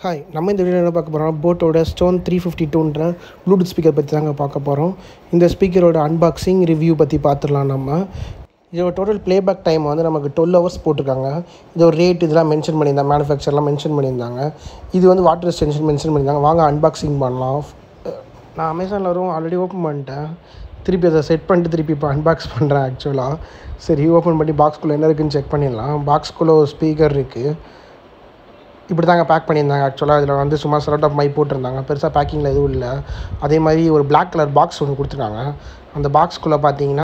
Hi நம்ம இந்த video என்ன பார்க்க போகிறோம் போட்டோட ஸ்டோன் த்ரீ ஃபிஃப்டி டூன்ற ப்ளூடூத் ஸ்பீக்கர் பற்றி தாங்க பார்க்க போகிறோம் இந்த ஸ்பீக்கரோட அன்பாக்சிங் ரிவ்யூ பற்றி பார்த்துடலாம் நம்ம இதோட டோட்டல் ப்ளேபேக் டைம் வந்து நமக்கு டுவெல் ஹவர்ஸ் போட்டிருக்காங்க இதோட ரேட் இதெல்லாம் மென்ஷன் பண்ணியிருந்தாங்க மேனுஃபேக்சர்லாம் மென்ஷன் பண்ணியிருந்தாங்க இது வந்து வாட்டர் ரெஸ்டென்ஷன் மென்ஷன் பண்ணியிருந்தாங்க வாங்க அன்பாக்சிங் பண்ணலாம் நான் அமேசானில் வரும் ஆல்ரெடி ஓப்பன் பண்ணிட்டேன் திருப்பி அதை செட் பண்ணிட்டு திருப்பி இப்போ அன்பாக்ஸ் பண்ணுறேன் ஆக்சுவலாக சரி ஓப்பன் பண்ணி பாக்ஸ்குள்ளே என்ன இருக்குன்னு செக் பண்ணிடலாம் பாக்ஸ்குள்ளே ஒரு ஸ்பீக்கர் இருக்குது இப்படி தாங்க பேக் பண்ணியிருந்தாங்க ஆக்சுவலாக இதில் வந்து சும்மா செலட் ஆஃப் மை போட்டிருந்தாங்க பெருசாக பேக்கிங்கில் எதுவும் இல்லை அதே மாதிரி ஒரு Black கலர் பாக்ஸ் ஒன்று கொடுத்துருக்காங்க அந்த பாக்ஸ்குள்ளே பார்த்தீங்கன்னா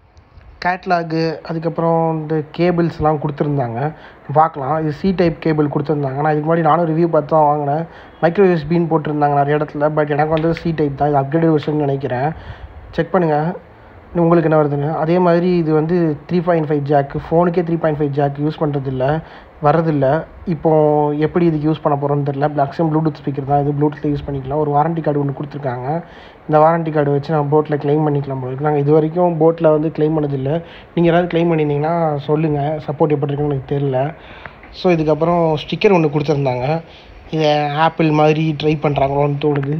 கேட்லாகு அதுக்கப்புறம் இந்த கேபிள்ஸ்லாம் கொடுத்துருந்தாங்க பார்க்கலாம் இது சி டைப் கேபிள் கொடுத்துருந்தாங்க நான் இதுக்கு முன்னாடி நானும் ரிவ்யூ பார்த்து தான் வாங்கினேன் மைக்ரோ யூஎஸ்பின்னு போட்டிருந்தாங்க நிறைய இடத்துல பட் எனக்கு வந்து சி டைப் தான் இது அப்கிரேட் வெர்ஷன் நினைக்கிறேன் செக் பண்ணுங்கள் உங்களுக்கு என்ன வருதுன்னு அதே மாதிரி இது வந்து த்ரீ பாயிண்ட் ஃபைவ் ஜாக்கு ஃபோனுக்கே three point five jack use பண்ணுறதில்ல வரதில்ல இப்போ எப்படி இதுக்கு யூஸ் பண்ண போகிறோன்னு தெரியல மேக்ஸிமம் ப்ளூடூத் ஸ்பீக்கர் தான் இது ப்ளூடூத்தில் யூஸ் பண்ணிக்கலாம் ஒரு வாரண்டி கார்டு ஒன்று கொடுத்துருக்காங்க இந்த வாரண்டி கார்டு வச்சு நம்ம போட்டில் க்ளைம் பண்ணிக்கலாம் போல இருக்கு நாங்கள் இது வரைக்கும் போட்டில் வந்து க்ளைம் பண்ணதில்லை நீங்கள் யாராவது க்ளைம் பண்ணியிருந்தீங்கன்னா சொல்லுங்கள் சப்போர்ட் எப்படி இருக்குன்னு எனக்கு தெரியல ஸோ இதுக்கப்புறம் ஸ்டிக்கர் ஒன்று கொடுத்துருந்தாங்க இதை ஆப்பிள் மாதிரி ட்ரை பண்ணுறாங்களோன்னு தோணுது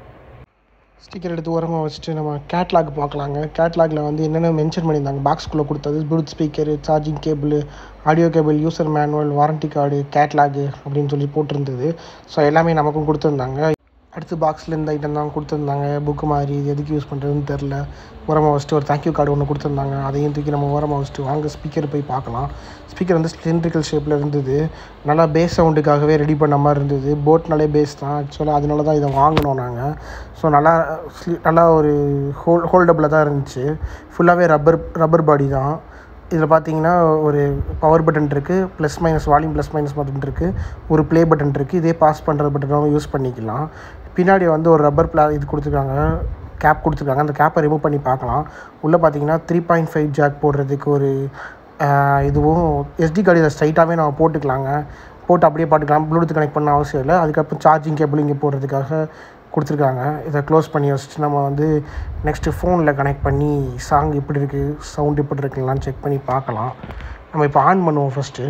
ஸ்டிக்கர் எடுத்து ஓரமாக வச்சுட்டு நம்ம கேட்லாக் பார்க்கலாங்க கேட்லாகில் வந்து என்னென்ன மென்ஷன் பண்ணியிருந்தாங்க பாக்ஸ்குள்ளே கொடுத்தது Bluetooth speaker charging cable audio cable user manual warranty card catalogue அப்படின்னு சொல்லி போட்டிருந்தது ஸோ எல்லாமே நமக்கும் கொடுத்துருந்தாங்க அடுத்து பாக்ஸில் இந்த ஐட்டம் தான் கொடுத்துருந்தாங்க புக்கு மாதிரி இது எதுக்கு யூஸ் பண்ணுறதுன்னு தெரில ஓரமாக வச்சுட்டு ஒரு தேங்க்யூ கார்டு ஒன்று கொடுத்துருந்தாங்க அதையும் தூக்கி நம்ம ஓரமாக வச்சுட்டு வாங்க ஸ்பீக்கர் போய் பார்க்கலாம் ஸ்பீக்கர் வந்து சிலிண்ட்ரிக்கல் ஷேப்பில் இருந்தது நல்லா பேஸ் சவுண்டுக்காகவே ரெடி பண்ண மாதிரி இருந்தது போட்னாலே பேஸ் தான் ஆக்சுவலாக அதனால தான் இதை வாங்கினோம் நாங்கள் ஸோ நல்லா ஸ்லி நல்லா ஒரு ஹோல் ஹோல்டபுளாக தான் இருந்துச்சு ஃபுல்லாகவே ரப்பர் ரப்பர் பாடி தான் இதில் பார்த்தீங்கன்னா ஒரு பவர் பட்டன் இருக்குது plus minus volume plus minus button இருக்குது ஒரு ப்ளே பட்டன் இருக்குது இதே பாஸ் பண்ணுற பட்டனும் யூஸ் பண்ணிக்கலாம் பின்னாடி வந்து ஒரு ரப்பர் பிளா இது கொடுத்துருக்காங்க கேப் கொடுத்துருக்காங்க அந்த கேப்பை ரிமூவ் பண்ணி பார்க்கலாம் உள்ளே பார்த்தீங்கன்னா த்ரீ பாயிண்ட் ஃபைவ் ஜாக் போடுறதுக்கு ஒரு ஆஹ், இதுவும் எஸ்டி கார்டு இதை ஸ்ட்ரைட்டாகவே நம்ம போட்டுக்கலாங்க போட்டு அப்படியே பாட்டுக்கலாம் ப்ளூடூத் கனெக்ட் பண்ண அவசியம் இல்லை அதுக்கப்புறம் சார்ஜிங் கேபிள் இங்கே போடுறதுக்காக கொடுத்துருக்காங்க இதை க்ளோஸ் பண்ணி வச்சுட்டு நம்ம வந்து நெக்ஸ்ட்டு ஃபோனில் கனெக்ட் பண்ணி சாங் எப்படி இருக்குது சவுண்ட் எப்படி இருக்குலாம் செக் பண்ணி பார்க்கலாம் நம்ம இப்போ ஆன் பண்ணுவோம் ஃபஸ்ட்டு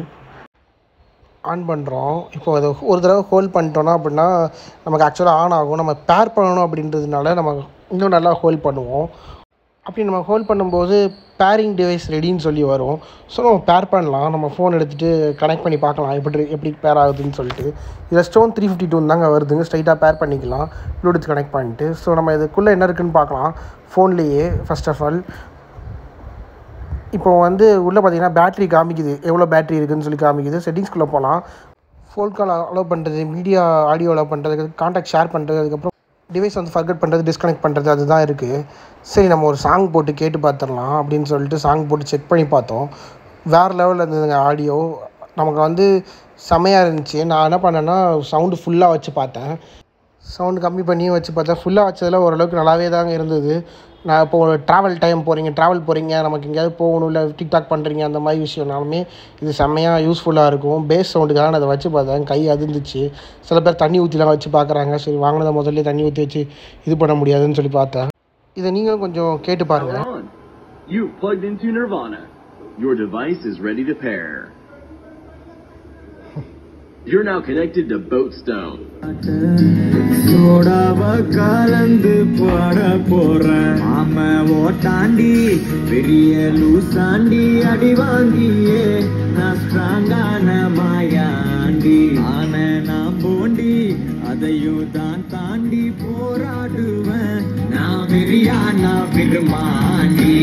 ஆன் பண்ணுறோம் இப்போ அதை ஒரு தடவை ஹோல்ட் பண்ணிட்டோன்னா அப்படின்னா நமக்கு ஆக்சுவலாக ஆன் ஆகும் நம்ம பேர் பண்ணணும் அப்படின்றதுனால நம்ம இன்னும் நல்லா ஹோல்ட் பண்ணுவோம் அப்படி நம்ம ஹோல்ட் பண்ணும்போது பேரிங் டிவைஸ் ரெடின்னு சொல்லி வரும் ஸோ நம்ம பேர் பண்ணலாம் நம்ம ஃபோன் எடுத்துகிட்டு கனெக்ட் பண்ணி பார்க்கலாம் எப்படி எப்படி பேர் ஆகுதுன்னு சொல்லிட்டு இதில் ஸ்டோன் த்ரீ ஃபிஃப்டி டூ தாங்க வருதுங்க ஸ்ட்ரைட்டாக பேர் பண்ணிக்கலாம் ப்ளூடூத் கனெக்ட் பண்ணிட்டு ஸோ நம்ம இதுக்குள்ளே என்ன இருக்குன்னு பார்க்கலாம் ஃபோன்லேயே ஃபர்ஸ்ட் ஆஃப் ஆல் இப்போ வந்து உள்ளே பார்த்தீங்கன்னா பேட்டரி காமிக்குது எவ்வளோ பேட்டரி இருக்குதுன்னு சொல்லி காமிக்குது செட்டிங்ஸ்குள்ளே போகலாம் ஃபோன் கால் அலோவ் பண்ணுறது மீடியா ஆடியோ அலோவ் பண்ணுறது காண்டாக்ட் ஷேர் பண்ணுறது அதுக்கப்புறம் டிவைஸ் வந்து ஃபர்கட் பண்ணுறது டிஸ்கனெக்ட் பண்ணுறது அதுதான் இருக்குது சரி நம்ம ஒரு சாங் போட்டு கேட்டு பார்த்துடலாம் அப்படின்னு சொல்லிட்டு சாங் போட்டு செக் பண்ணி பார்த்தோம் வேறு லெவலில் இருந்ததுங்க ஆடியோ நமக்கு வந்து செமையாக இருந்துச்சு நான் என்ன பண்ணேன்னா சவுண்டு ஃபுல்லாக வச்சு பார்த்தேன் சவுண்டு கம்மி பண்ணி வச்சு பார்த்தா ஃபுல்லாக வச்சதில் ஓரளவுக்கு நல்லாவே தாங்க இருந்தது நான் இப்போ ஒரு ட்ராவல் டைம் போகிறீங்க ட்ராவல் போகிறீங்க நமக்கு எங்கேயாவது போகணும் இல்லை டிக்டாக் பண்ணுறீங்க அந்த மாதிரி விஷயம்னாலுமே இது செம்மையாக யூஸ்ஃபுல்லாக இருக்கும் பேஸ் சவுண்டுக்காக நான் அதை வச்சு பார்த்தேன் கை அதிர்ந்துச்சு சில பேர் தண்ணி ஊற்றிலாம் வச்சு பார்க்குறாங்க சரி வாங்கினதை முதல்ல தண்ணி ஊற்றி வச்சு இது பண்ண முடியாதுன்னு சொல்லி பார்த்தேன் இதை நீங்களும் கொஞ்சம் கேட்டு பாருங்கள் on. You plugged into Nirvana. Your device is ready to pair. You're now connected to Boatstone. சோடாவ கலந்து பாட போறேன் ஆம ஓட்டாண்டி பெரிய லூசாண்டி அடி வாங்கியே நான் ஸ்ட்ராங்கான மாயாண்டி ஆன நான் போண்டி அதையும் தான் தாண்டி போராடுவேன் நான் வெறியான பெருமாண்டி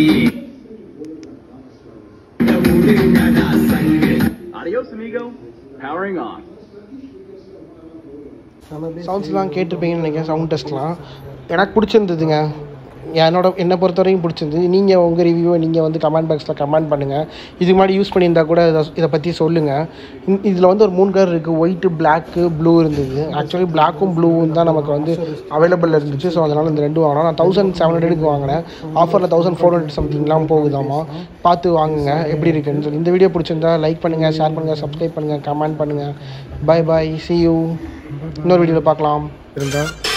முடுங்கடா சங்கு Adios, amigo. Powering on. சவுண்ட்ஸ்லாம் கேட்டிருப்பீங்கன்னு நினைக்கிறேன் சவுண்ட் டெஸ்ட்லாம் எனக்கு பிடிச்சிருந்ததுங்க என்னோட என்னை பொறுத்த வரைக்கும் பிடிச்சிருந்தது நீங்கள் உங்கள் ரிவ்யூவை நீங்கள் வந்து கமெண்ட் பாக்ஸில் கமெண்ட் பண்ணுங்கள் இதுக்கு முன்னாடி யூஸ் பண்ணியிருந்தா கூட இதை இதை பற்றி சொல்லுங்கள் இதில் வந்து ஒரு மூணு கலர் இருக்குது ஒயிட்டு பிளாக்கு ப்ளூ இருந்தது ஆக்சுவலி பிளாக்கும் ப்ளூவும் தான் நமக்கு வந்து அவைலபிள் இருந்துச்சு ஸோ அதனால் இந்த ரெண்டும் வாங்கினோம் நான் தௌசண்ட் செவன் ஹண்ட்ரடுக்கு வாங்கினேன் ஆஃபரில் தௌசண்ட் ஃபோர் ஹண்ட்ரட் சம்திங்லாம் போகுதாமா பார்த்து வாங்குங்க எப்படி இருக்குன்னு சொல்லி இந்த வீடியோ பிடிச்சிருந்தா லைக் பண்ணுங்கள் ஷேர் பண்ணுங்கள் சப்ஸ்கிரைப் பண்ணுங்கள் கமெண்ட் பண்ணுங்கள் பை பாய் see you இன்னொரு வீடியோவில் பார்க்கலாம் இருந்தால்